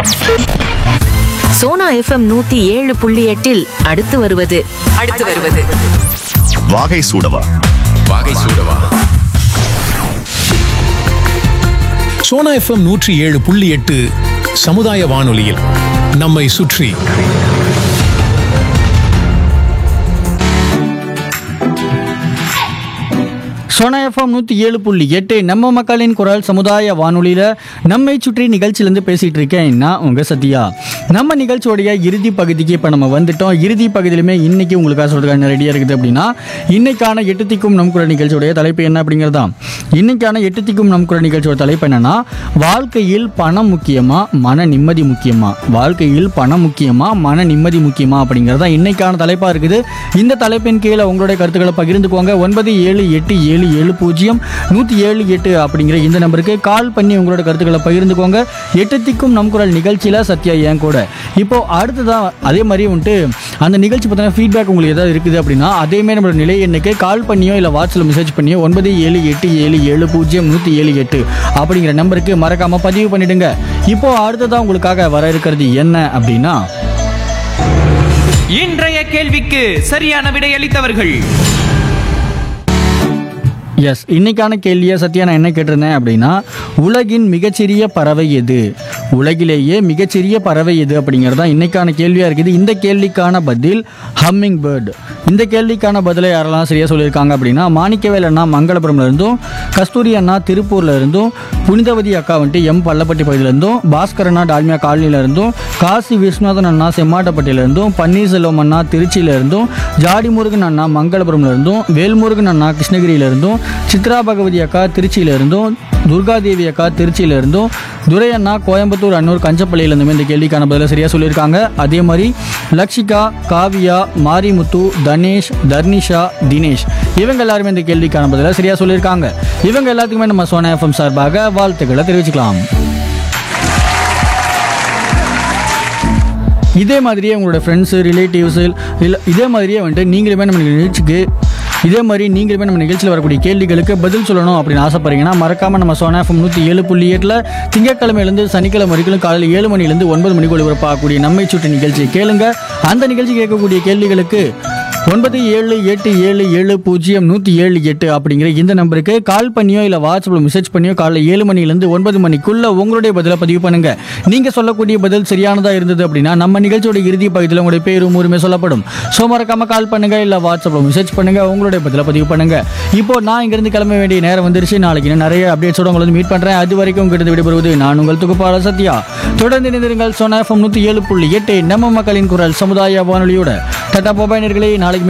Sona FM நூத்தி ஏழு புள்ளி எட்டில் அடுத்து வருவது அடுத்து வருவது வாகை சூடவா வாகை சூடவா சோனா எஃப்எம் நூற்றி ஏழு புள்ளி எட்டு சமுதாய வானொலியில் நம்மை சுற்றி சோனா எஃப்எம் நூற்றி ஏழு புள்ளி எட்டு நம்ம மக்களின் குரல் சமுதாய வானொலியில் நம்மை சுற்றி நிகழ்ச்சியிலேருந்து பேசிகிட்டு இருக்கேன் நான் உங்கள் சத்யா நம்ம நிகழ்ச்சியோடைய இறுதி பகுதிக்கு இப்போ நம்ம வந்துட்டோம் இறுதி பகுதியிலுமே இன்னைக்கு உங்களுக்காக சொல்கிறதுக்கான ரெடியாக இருக்குது அப்படின்னா இன்னைக்கான எட்டு திக்கும் நம் குரல் நிகழ்ச்சியோடைய தலைப்பு என்ன அப்படிங்கிறதா இன்னைக்கான எட்டு திக்கும் நம் குரல் நிகழ்ச்சியோட தலைப்பு என்னன்னா வாழ்க்கையில் பணம் முக்கியமா மன நிம்மதி முக்கியமா வாழ்க்கையில் பணம் முக்கியமா மன நிம்மதி முக்கியமா அப்படிங்கிறது தான் இன்னைக்கான தலைப்பாக இருக்குது இந்த தலைப்பின் கீழே உங்களுடைய கருத்துக்களை பகிர்ந்துக்கோங்க ஒன்பது ஏழு எட்டு ஏழு ஏழு பூஜ்ஜியம் நூற்றி ஏழு எட்டு அப்படிங்கிற இந்த நம்பருக்கு கால் பண்ணி உங்களோட கருத்துக்களை பகிர்ந்துக்கோங்க எட்டு திக்கும் நம் குரல் நிகழ்ச்சியில் சத்யா ஏன் கூட இப்போ அடுத்ததான் அதே மாதிரி வந்துட்டு அந்த நிகழ்ச்சி பார்த்தீங்கன்னா ஃபீட்பேக் உங்களுக்கு ஏதாவது இருக்குது அப்படின்னா அதேமாதிரி நம்மளோட நிலை எண்ணுக்கு கால் பண்ணியோ இல்லை வாட்ஸ்அப்பில் மெசேஜ் பண்ணியோ ஒன்பது ஏழு எட்டு ஏழு ஏழு பூஜ்ஜியம் நூற்றி ஏழு எட்டு அப்படிங்கிற நம்பருக்கு மறக்காமல் பதிவு பண்ணிடுங்க இப்போ அடுத்ததான் உங்களுக்காக வர இருக்கிறது என்ன அப்படின்னா இன்றைய கேள்விக்கு சரியான விடையளித்தவர்கள் எஸ் இன்னைக்கான கேள்வியை சத்யா நான் என்ன கேட்டிருந்தேன் அப்படின்னா உலகின் மிகச்சிறிய பறவை எது உலகிலேயே மிகச்சிறிய பறவை எது அப்படிங்கிறது தான் இன்னைக்கான கேள்வியாக இருக்குது இந்த கேள்விக்கான பதில் ஹம்மிங் பேர்டு இந்த கேள்விக்கான பதிலை யாரெல்லாம் சரியாக சொல்லியிருக்காங்க அப்படின்னா மாணிக்கவேல் அண்ணா மங்களபுரம்ல இருந்தும் கஸ்தூரி அண்ணா திருப்பூர்ல இருந்தும் புனிதவதி அக்கா வந்துட்டு எம் பள்ளப்பட்டி பகுதியில இருந்தும் பாஸ்கர் அண்ணா டால்மியா காலனில இருந்தும் காசி விஸ்வநாதன் அண்ணா செம்மாட்டப்பட்டியில இருந்தும் பன்னீர்செல்வம் அண்ணா திருச்சியில இருந்தும் ஜாடி முருகன் அண்ணா மங்களபுரம்ல இருந்தும் வேல்முருகன் அண்ணா கிருஷ்ணகிரியில இருந்தும் சித்ரா பகவதி அக்கா திருச்சியில இருந்தும் துர்காதேவி அக்கா திருச்சியில இருந்தும் துரை அண்ணா கோயம்புத்தூர் அன்னூர் கஞ்சப்பள்ளியில இருந்துமே இந்த கேள்விக்கான பதில சரியா சொல்லியிருக்காங்க அதே மாதிரி லக்ஷிகா காவியா மாரிமுத்து தனேஷ் தர்னிஷா தினேஷ் இவங்க எல்லாருமே இந்த கேள்விக்கான பதில சரியா சொல்லியிருக்காங்க இவங்க எல்லாத்துக்குமே நம்ம சோனா எஃப்எம் சார்பாக வாழ்த்துக்களை தெரிவிச்சுக்கலாம் இதே மாதிரியே உங்களோட ஃப்ரெண்ட்ஸு ரிலேட்டிவ்ஸு இல்லை இதே மாதிரியே வந்துட்டு நீங்களுமே நம்ம நிகழ்ச்சிக்கு இதே மாதிரி நீங்களுமே நம்ம நிகழ்ச்சியில் வரக்கூடிய கேள்விகளுக்கு பதில் சொல்லணும் அப்படின்னு ஆசைப்படுறீங்கன்னா மறக்காமல் நம்ம சோனா எஃப்எம் நூற்றி ஏழு புள்ளி எட்டில் திங்கட்கிழமையிலேருந்து சனிக்கிழமை வரைக்கும் காலையில் ஏழு மணிலேருந்து ஒன்பது மணிக்கு ஒளிபரப்பாகக்கூடிய நம்மை சுற்றி நிகழ்ச்சியை கேளுங்க அந்த நிகழ்ச்சி கேட்கக்கூடிய கேள்விகளுக்கு ஒன்பது ஏழு எட்டு ஏழு ஏழு பூஜ்ஜியம் நூற்றி ஏழு எட்டு அப்படிங்கிற இந்த நம்பருக்கு கால் பண்ணியோ இல்லை வாட்ஸ்அப்பில் மெசேஜ் பண்ணியோ காலைல ஏழு மணிலேருந்து ஒன்பது மணிக்குள்ள உங்களுடைய பதிலை பதிவு பண்ணுங்க நீங்கள் சொல்லக்கூடிய பதில் சரியானதாக இருந்தது அப்படின்னா நம்ம நிகழ்ச்சியோட இறுதி பகுதியில் உங்களுடைய பேரும் ஊருமே சொல்லப்படும் ஸோ மறக்காம கால் பண்ணுங்க இல்லை வாட்ஸ்அப்பில் மெசேஜ் பண்ணுங்க உங்களுடைய பதிலை பதிவு பண்ணுங்க இப்போ நான் இங்கிருந்து கிளம்ப வேண்டிய நேரம் வந்துருச்சு நாளைக்கு இன்னும் நிறைய அப்டேட்ஸோட உங்களை வந்து மீட் பண்ணுறேன் அது வரைக்கும் உங்ககிட்ட விடைபெறுவது நான் உங்கள் துகுப்பாளர் சத்யா தொடர்ந்து இணைந்திருங்கள் சோனா எஃப்எம் நூற்றி ஏழு புள்ளி எட்டு நம்ம மக்களின் குரல் சமுதாய வானொலியோட டாடா மொபைல் நேயர்களே நாளைக்கு